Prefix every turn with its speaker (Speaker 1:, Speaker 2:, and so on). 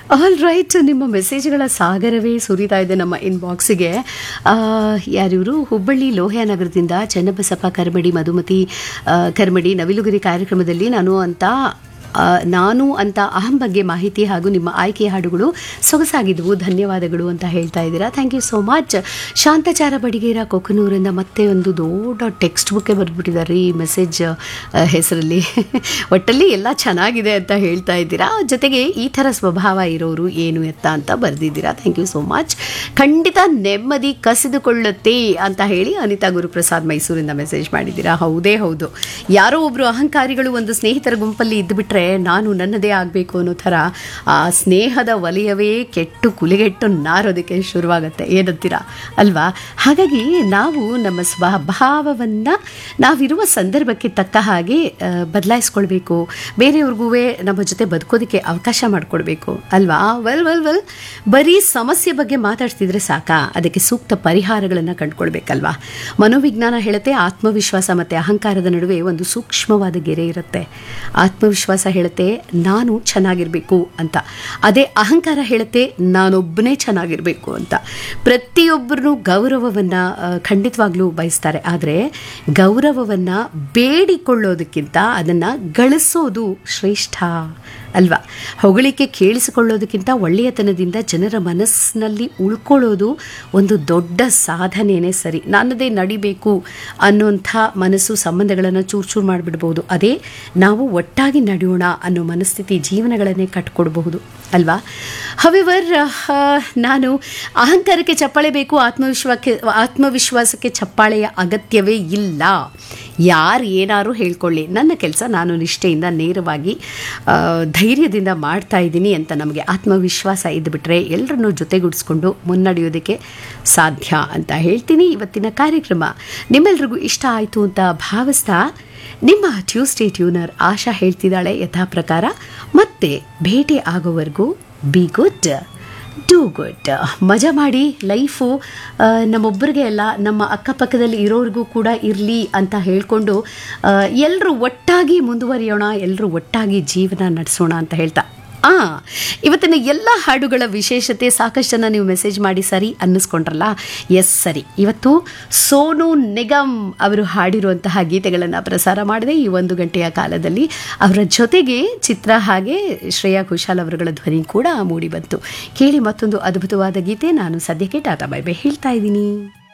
Speaker 1: all right ನಿಮ್ಮ ಮೆಸೇಜ್ಗಳ ಸಾಗರವೇ ಸುರಿತಾ ಇದೆ ನಮ್ಮ ಇನ್ಬಾಕ್ಸಿಗೆ ಯಾರಿವರು ಹುಬ್ಬಳ್ಳಿ ಲೋಹ್ಯ ನಗರದಿಂದ ಚನ್ನಬಸಪ್ಪ ಕರ್ಮಡಿ ಮಧುಮತಿ ಆ, ಕರ್ಮಡಿ ನವಿಲುಗುರಿ ಕಾರ್ಯಕ್ರಮದಲ್ಲಿ ನಾನು ಅಂತ ಆ, ನಾನು ಅಂತ ಅಹಂ ಬಗ್ಗೆ ಮಾಹಿತಿ ಹಾಗೂ ನಿಮ್ಮ ಆಯ್ಕೆಯ ಹಾಡುಗಳು ಸೊಗಸಾಗಿದ್ವು ಧನ್ಯವಾದಗಳು ಅಂತ ಹೇಳ್ತಾ ಇದ್ದೀರಾ thank you so much Shantachara Badigera ಕೊಕ್ಕನೂರಿಂದ ಮತ್ತೆ ಒಂದು ದೊಡ್ಡ ಟೆಕ್ಸ್ಟ್ ಬುಕ್ಕೆ ಬರೆದ್ಬಿಟ್ಟಿದ್ದಾರೆ ಈ ಮೆಸೇಜ್ ಹೆಸರಲ್ಲಿ ಒಟ್ಟಲ್ಲಿ ಎಲ್ಲ ಚೆನ್ನಾಗಿದೆ ಅಂತ ಹೇಳ್ತಾ ಇದ್ದೀರಾ ಜೊತೆಗೆ ಈ ಥರ ಸ್ವಭಾವ ಇರೋರು ಏನು ಎತ್ತ ಅಂತ ಬರೆದಿದ್ದೀರಾ ಥ್ಯಾಂಕ್ ಯು ಸೋ ಮಚ್ ಖಂಡಿತ ನೆಮ್ಮದಿ ಕಸಿದುಕೊಳ್ಳುತ್ತೆ ಅಂತ ಹೇಳಿ ಅನಿತಾ ಗುರುಪ್ರಸಾದ್ ಮೈಸೂರಿಂದ ಮೆಸೇಜ್ ಮಾಡಿದ್ದೀರಾ ಹೌದೇ ಹೌದು ಯಾರೋ ಒಬ್ರು ಅಹಂಕಾರಿಗಳು ಒಂದು ಸ್ನೇಹಿತರ ಗುಂಪಲ್ಲಿ ಇದ್ದುಬಿಟ್ರೆ ನಾನು ನನ್ನದೇ ಆಗಬೇಕು ಅನ್ನೋ ಥರ ಆ ಸ್ನೇಹದ ವಲಯವೇ ಕೆಟ್ಟು ಕುಲಿಗೆಟ್ಟು ನಾರೋದಕ್ಕೆ ಶುರುವಾಗುತ್ತೆ ಏನಂತೀರಾ ಅಲ್ವಾ ಹಾಗಾಗಿ ನಾವು ನಮ್ಮ ಸ್ವಭಾವವನ್ನು ನಾವಿರುವ ಸಂದರ್ಭಕ್ಕೆ ತಕ್ಕ ಹಾಗೆ ಬದಲಾಯಿಸ್ಕೊಳ್ಬೇಕು ಬೇರೆಯವ್ರಿಗೂ ನಮ್ಮ ಜೊತೆ ಬದುಕೋದಕ್ಕೆ ಅವಕಾಶ ಮಾಡಿಕೊಡ್ಬೇಕು ಅಲ್ವಾ ವೆಲ್ ವೆಲ್ ವೆಲ್ ಬರೀ ಸಮಸ್ಯೆ ಬಗ್ಗೆ ಮಾತಾಡ್ತಿದ್ರೆ ಸಾಕಾ ಅದಕ್ಕೆ ಸೂಕ್ತ ಪರಿಹಾರಗಳನ್ನು ಕಂಡುಕೊಳ್ಬೇಕಲ್ವಾ ಮನೋವಿಜ್ಞಾನ ಹೇಳುತ್ತೆ ಆತ್ಮವಿಶ್ವಾಸ ಮತ್ತು ಅಹಂಕಾರದ ನಡುವೆ ಒಂದು ಸೂಕ್ಷ್ಮವಾದ ಗೆರೆ ಇರುತ್ತೆ ಆತ್ಮವಿಶ್ವಾಸ ಹೇಳುತ್ತೆ ನಾನು ಚೆನ್ನಾಗಿರಬೇಕು ಅಂತ ಅದೇ ಅಹಂಕಾರ ಹೇಳುತ್ತೆ ನಾನೊಬ್ಬನೇ ಚೆನ್ನಾಗಿರಬೇಕು ಅಂತ ಪ್ರತಿಯೊಬ್ಬರೂ ಗೌರವವನ್ನು ಖಂಡಿತವಾಗ್ಲೂ ಬಯಸ್ತಾರೆ ಆದರೆ ಗೌರವವನ್ನು ಬೇಡಿಕೊಳ್ಳೋದಕ್ಕಿಂತ ಅದನ್ನು ಗಳಿಸೋದು ಶ್ರೇಷ್ಠ ಅಲ್ವಾ ಹೊಗಳಿಕೆ ಕೇಳಿಸಿಕೊಳ್ಳೋದಕ್ಕಿಂತ ಒಳ್ಳೆಯತನದಿಂದ ಜನರ ಮನಸ್ಸಿನಲ್ಲಿ ಉಳ್ಕೊಳ್ಳೋದು ಒಂದು ದೊಡ್ಡ ಸಾಧನೆಯೇ ಸರಿ ನನ್ನದೇ ನಡಿಬೇಕು ಅನ್ನುವಂಥ ಮನಸ್ಸು ಸಂಬಂಧಗಳನ್ನು ಚೂರು ಚೂರು ಮಾಡಿಬಿಡ್ಬೋದು ಅದೇ ನಾವು ಒಟ್ಟಾಗಿ ನಡೆಯೋಣ ಅನ್ನೋ ಮನಸ್ಥಿತಿ ಜೀವನಗಳನ್ನೇ ಕಟ್ಕೊಡ್ಬಹುದು ಅಲ್ವಾ ಹವೆವರ್ ನಾನು ಅಹಂಕಾರಕ್ಕೆ ಚಪ್ಪಾಳೆ ಬೇಕು ಆತ್ಮವಿಶ್ವಾಸಕ್ಕೆ ಆತ್ಮವಿಶ್ವಾಸಕ್ಕೆ ಚಪ್ಪಾಳೆಯ ಅಗತ್ಯವೇ ಇಲ್ಲ ಯಾರು ಏನಾರು ಹೇಳ್ಕೊಳ್ಳಿ ನನ್ನ ಕೆಲಸ ನಾನು ನಿಷ್ಠೆಯಿಂದ ನೇರವಾಗಿ ಆ, ಧೈರ್ಯದಿಂದ ಮಾಡ್ತಾ ಇದ್ದೀನಿ ಅಂತ ನಮಗೆ ಆತ್ಮವಿಶ್ವಾಸ ಇದ್ದುಬಿಟ್ರೆ ಎಲ್ಲರನ್ನೂ ಜೊತೆಗೂಡಿಸ್ಕೊಂಡು ಮುನ್ನಡೆಯೋದಕ್ಕೆ ಸಾಧ್ಯ ಅಂತ ಹೇಳ್ತೀನಿ ಇವತ್ತಿನ ಕಾರ್ಯಕ್ರಮ ನಿಮ್ಮೆಲ್ರಿಗೂ ಇಷ್ಟ ಆಯಿತು ಅಂತ ಭಾವಿಸ್ತಾ ನಿಮ್ಮ ಟ್ಯೂಸ್ಡೇ ಟ್ಯೂನರ್ ಆಶಾ ಹೇಳ್ತಿದ್ದಾಳೆ ಯಥಾ ಪ್ರಕಾರ ಮತ್ತೆ ಭೇಟಿ ಆಗೋವರೆಗೂ ಬಿ ಗುಡ್ ಡೂ ಗುಡ್ ಮಜಾ ಮಾಡಿ ಲೈಫು ಆ, ನಮ್ಮೊಬ್ಬರಿಗೆ ಅಲ್ಲ ನಮ್ಮ ಅಕ್ಕಪಕ್ಕದಲ್ಲಿ ಇರೋರಿಗೂ ಕೂಡ ಇರಲಿ ಅಂತ ಹೇಳಿಕೊಂಡು ಎಲ್ಲರೂ ಒಟ್ಟಾಗಿ ಮುಂದುವರಿಯೋಣ ಎಲ್ಲರೂ ಒಟ್ಟಾಗಿ ಜೀವನ ನಡೆಸೋಣ ಅಂತ ಹೇಳ್ತಾ ಆ ಇವತ್ತಿನ ಎಲ್ಲ ಹಾಡುಗಳ ವಿಶೇಷತೆ ಸಾಕಷ್ಟು ಜನ ನೀವು ಮೆಸೇಜ್ ಮಾಡಿ ಸರಿ ಅನ್ನಿಸ್ಕೊಂಡ್ರಲ್ಲ ಎಸ್ ಸರಿ ಇವತ್ತು ಸೋನು ನಿಗಮ್ ಅವರು ಹಾಡಿರುವಂತಹ ಗೀತೆಗಳನ್ನು ಪ್ರಸಾರ ಮಾಡಿದೆ ಈ ಒಂದು ಗಂಟೆಯ ಕಾಲದಲ್ಲಿ ಅವರ ಜೊತೆಗೆ ಚಿತ್ರ ಹಾಗೆ ಶ್ರೇಯಾ ಘೋಷಾಲ್ ಅವರುಗಳ ಧ್ವನಿ ಕೂಡ ಮೂಡಿ ಬಂತು ಕೇಳಿ ಮತ್ತೊಂದು ಅದ್ಭುತವಾದ ಗೀತೆ ನಾನು ಸದ್ಯಕ್ಕೆ ಟಾಟಾ ಬೈ ಬೈ ಹೇಳ್ತಾ ಇದ್ದೀನಿ